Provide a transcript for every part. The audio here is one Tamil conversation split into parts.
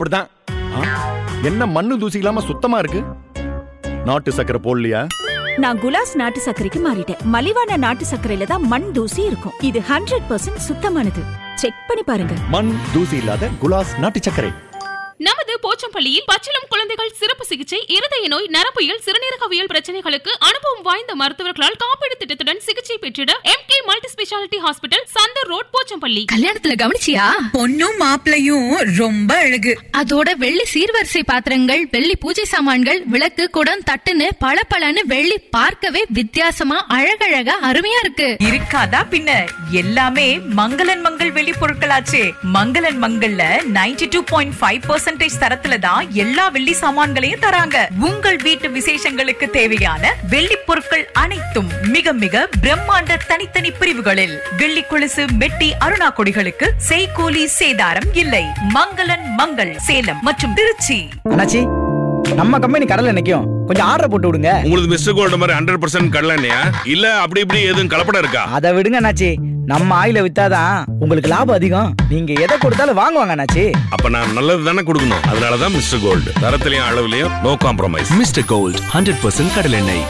அப்படிதான் ஆ, என்ன மண்ணு தூசி இல்லாம சுத்தமா இருக்கு நாட்டு சக்கரை போடலையா நான் குலாஸ் நாட்டு சர்க்கரைக்கு மாறிட்டேன் மலிவான நாட்டு சர்க்கரையில தான் மண் தூசி இருக்கும் இது ஹண்ட்ரட் பர்சன்ட் சுத்தமானது செக் பண்ணி பாருங்க மண் தூசி இல்லாத குலாஸ் நாட்டு சர்க்கரை நமது போச்சம்பள்ளியில் பச்சிளம் குழந்தைகள் சிறப்பு சிகிச்சை இருதய நோய் நரம்பியல் சிறுநீரகவியல் பிரச்சனைகளுக்கு அனுபவம் வாய்ந்த மருத்துவர்களால் காப்பீடு திட்டத்துடன் சிகிச்சை பெற்றிட M K multi speciality hospital Chandar road Pochampalli கல்யாணத்துல கவனிச்சியா பொண்ணும் மாப்பிளையும் ரொம்ப அழகு அதோட வெள்ளி சீர்வரிசை பாத்திரங்கள் வெள்ளி பூஜை சாமான்கள் விளக்கு குடம் தட்டுன்னு பளபளன்னு வெள்ளி பார்க்கவே வித்தியாசமா அழகழகா அருமையா இருக்கு இருக்காதா பின்ன எல்லாமே மங்களன் மங்கள் வெளி பொருட்களாச்சே மங்களன் மங்கள்ல 92.5% டூ பாயிண்ட் ஃபைவ் பர்சன்டேஜ் தரத்துல தான் எல்லா வெள்ளி சாமான்களையும் தராங்க உங்கள் வீட்டு விசேஷங்களுக்கு தேவையான வெள்ளி பொருட்கள் அனைத்தும் மிக மிக பிரம்மாண்ட தனித்தனி பிரிவுகளில் வெள்ளி கொலுசு மெட்டி அருணா கொடிகளுக்கு செய்கூலி சேதாரம் இல்லை மங்களன் மங்கள் சேலம் மற்றும் திருச்சி அண்ணாச்சி நம்ம கம்பெனி கடல்ல நிக்கும் கொஞ்சம் ஆர்டர் போட்டு விடுங்க உங்களுக்கு மிஸ்டர் கோல்டு மாதிரி ஹண்ட்ரட் பர்சன்ட் கடலண்ணையா இல்ல அப்படி இப்படி எதுவும் கலப்படம் இருக்கா அதை விடுங்க அண்ணாச்சி நம்ம ஆயில வித்தாதான் உங்களுக்கு லாபம் அதிகம் நீங்க எதை கொடுத்தாலும் வாங்குவாங்க அண்ணாச்சி அப்ப நான் நல்லது தானே கொடுக்கணும் அதனாலதான் மிஸ்டர் கோல்டு தரத்திலையும் அளவுலயும் no compromise Mister Gold hundred percent கடலெண்ணெய்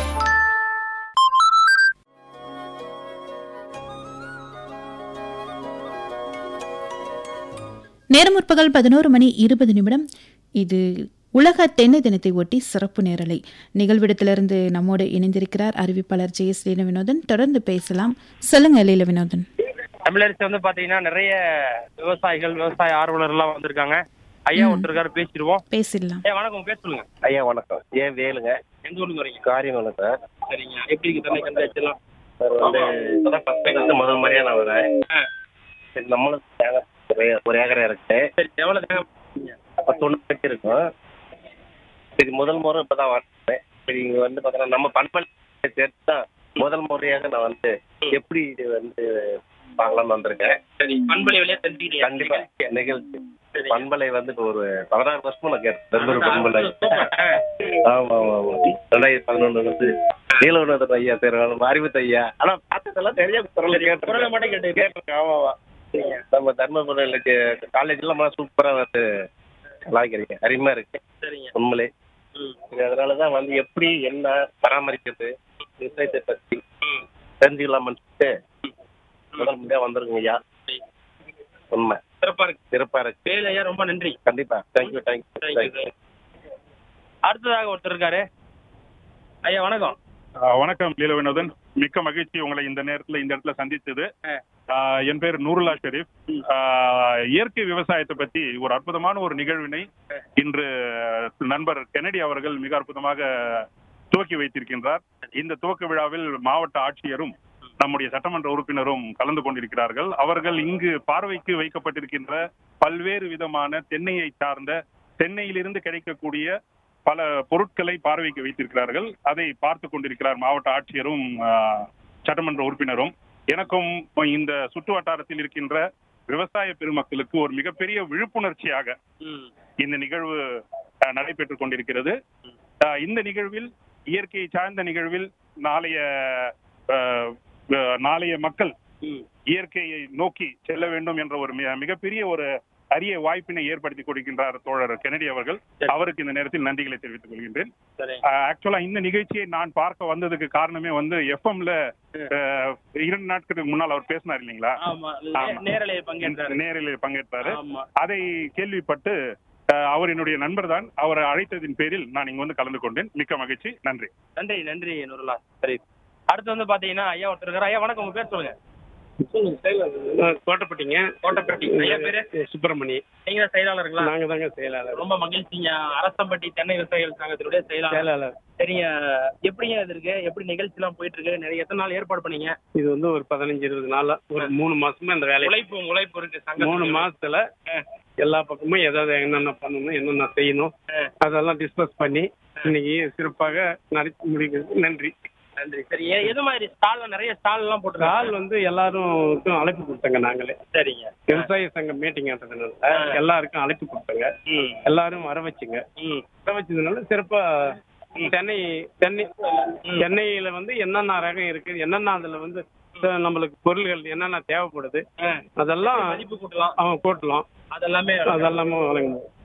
நேரம் முற்பகல் பதினோரு மணி இருபது நிமிடம் இது உலக தென்னை தினத்தை ஒட்டி சிறப்பு நேரலை நிகழ்விடத்திலிருந்து நம்மோடு இணைந்திருக்கிறார் அறிவிப்பாளர் ஜெய ஸ்ரீல வினோதன் தொடர்ந்து பேசலாம் சொல்லுங்க லீல வினோதன் தமிழரசு வந்து பாத்தீங்கன்னா நிறைய விவசாயிகள் விவசாய ஆர்வலர்லாம் வந்திருக்காங்க ஐயா ஒருத்தர் இருக்காரு பேசிடுவோம் பேசிடலாம் ஐயா வணக்கம் பேர் சொல்லுங்க ஐயா வணக்கம் ஏன் வேலுங்க எந்த ஊருக்கு வரீங்க காரியமலை சார் சரிங்க எப்படி இருக்கு தண்ணி கண்டாச்சுலாம் சார் வந்து இப்பதான் ஃபர்ஸ்ட் டைம் வந்து முதல் முறையா நான் வரேன் சரி நம்மளும் தேங்காய் ஒரு ஒரு ஏக்கரை இருக்கு சரி எவ்வளவு தேவை போட்டீங்க? அப்ப தொண்ணூறு இருக்கும் சரி முதல் முறை இப்பதான் வரேன் சரி இங்க வந்து பார்த்தோன்னா நம்ம பண்பல் சேர்த்து தான் முதல் முறையாக நான் வந்து எப்படி இது வந்து பார்க்கலாம்னு வந்திருக்கேன் சரி பண்பலை வழியா தெரிஞ்சுக்கிட்டீங்க கண்டிப்பா நிகழ்ச்சி பண்பலை வந்து இப்ப ஒரு பதினாறு வருஷமா நான் கேட்டேன் பெங்களூர் பண்பலை ஆமா ஆமா ஆமா ரெண்டாயிரத்தி பதினொன்று வந்து நீலவனதன் ஐயா பேர் அறிவுத் ஐயா ஆனா பார்த்ததெல்லாம் தெரியாம குரலை கேட்டு குரலை மட்டும் கேட்டு கேட்டிருக்கேன் ஆமா ஆமா நம்ம தர்மபுரியில் காலேஜ் எல்லாம் சூப்பரா வந்து கலாய்க்கிறீங்க அருமையா இருக்கு சரிங்க உண்மையிலே ம். சரி, அதனாலதான் வந்து எப்படி என்ன பராமரிக்கிறது விவசாயத்தை பத்தி தெரிஞ்சுக்கலாம்னு சொல்லிட்டு முதல் முறையா வந்திருக்குங்க ஐயா உண்மை சிறப்பா இருக்கு சிறப்பா இருக்கு வேலு ஐயா ரொம்ப நன்றி கண்டிப்பா thank you thank you Thank you, thank you அடுத்ததாக ஒருத்தர் இருக்காரு ஐயா வணக்கம் ஆஹ் வணக்கம் லீல வினோதன் மிக்க மகிழ்ச்சி உங்களை இந்த நேரத்துல இந்த இடத்துல சந்தித்தது ஆஹ் என் பேர் நூருல்லா ஷெரீப் ஆஹ் இயற்கை விவசாயத்தை பத்தி ஒரு அற்புதமான ஒரு நிகழ்வினை இன்று நண்பர் கெனடி அவர்கள் மிக அற்புதமாக துவக்கி வைத்திருக்கின்றார் இந்த துவக்க விழாவில் மாவட்ட ஆட்சியரும் நம்முடைய சட்டமன்ற உறுப்பினரும் கலந்து கொண்டிருக்கிறார்கள் அவர்கள் இங்கு பார்வைக்கு வைக்கப்பட்டிருக்கின்ற பல்வேறு விதமான தென்னையை சார்ந்த தென்னையிலிருந்து கிடைக்கக்கூடிய பல பொருட்களை பார்வைக்கு வைத்திருக்கிறார்கள் அதை பார்த்து கொண்டிருக்கிறார் மாவட்ட ஆட்சியரும் ஆஹ், சட்டமன்ற உறுப்பினரும் எனக்கும் இந்த சுற்று வட்டாரத்தில் இருக்கின்ற விவசாய பெருமக்களுக்கு ஒரு மிகப்பெரிய விழிப்புணர்ச்சியாக இந்த நிகழ்வு ஆஹ், நடைபெற்றுக் கொண்டிருக்கிறது ஆஹ், இந்த நிகழ்வில் இயற்கையை சார்ந்த நிகழ்வில் நாளைய ஆஹ், ஆஹ், நாளைய மக்கள் இயற்கையை நோக்கி செல்ல வேண்டும் என்ற ஒரு மிக- மிகப்பெரிய ஒரு அரிய வாய்ப்பினை ஏற்படுத்தி கொடுக்கின்றார் தோழர் கெனடி அவர்கள் அவருக்கு இந்த நேரத்தில் நன்றிகளை தெரிவித்துக் கொள்கின்றேன் சரி ஆக்சுவலா இந்த நிகழ்ச்சியை நான் பார்க்க வந்ததுக்கு காரணமே வந்து எஃப்எம்ல இரண்டு நாட்களுக்கு முன்னால் அவர் பேசினார் இல்லைங்களா ஆமா ஆமா. நேரலையில் பங்கேற்றாரு நேரில் பங்கேற்றாரு ஆமா அதை கேள்விப்பட்டு அஹ், அவர் என்னுடைய நண்பர் தான் அவரை அழைத்ததின் பேரில் நான் இங்கு வந்து கலந்து கொண்டேன் மிக்க மகிழ்ச்சி நன்றி நன்றி நன்றி நூறுலா சரி அடுத்து வந்து பாத்தீங்கன்னா ஐயா ஒருத்தர் இருக்காரு ஐயா வணக்கம் உங்க பேர் சொல்லுங்க கோட்டப்பட்டிங்க கோட்டப்பட்டி ஐயா பேரு சுப்பிரமணி நீங்க தான் செயலாளருங்களா நாங்க தாங்க செயலாளர் ரொம்ப மகிழ்ச்சிங்க அரசம்பட்டி தென்னை விவசாயிகள் சங்கத்தினுடைய செயலாளர் செயலாளர் சரிங்க எப்படிங்க இது இருக்கு எப்படி நிகழ்ச்சி எல்லாம் போயிட்டு இருக்கு நிறைய எத்தனை நாள் ஏற்பாடு பண்ணீங்க இது வந்து ஒரு பதினஞ்சு இருபது நாளா ஒரு மூணு மாசமா இந்த வேலை உழைப்பு உழைப்பு இருக்கு சங்கம் மூணு மாசத்துல எல்லா பக்கமும் எதாவது என்னென்ன பண்ணணும் என்னென்ன செய்யணும் அதெல்லாம் டிஸ்கஸ் பண்ணி இன்னைக்கு சிறப்பாக நடத்தி முடிக்கிறது நன்றி நன்றி சரி எ- எது மாதிரி ஸ்டால் நிறைய ஸ்டால் எல்லாம் போட்டுருக்காங்க ஆள் வந்து எல்லாருக்கும் அழைப்பு கொடுத்தாங்க நாங்களே சரிங்க விவசாய சங்கம் மீட்டிங்ன்றதுனால எல்லாருக்கும் அழைப்பு கொடுத்தாங்க எல்லாரும் வர வச்சுங்க வர வச்சதுனால சிறப்பா தென்னை தென்னை தென்னையில வந்து என்னென்ன ரகம் இருக்கு என்னென்ன அதுல வந்து அஹ், நம்மளுக்கு பொருள்கள் என்னென்ன தேவைப்படுது அதெல்லாம் மதிப்பு கூட்டலாம் அவன் கூட்டலாம் அதெல்லாமே அதெல்லாமே வழங்கணும்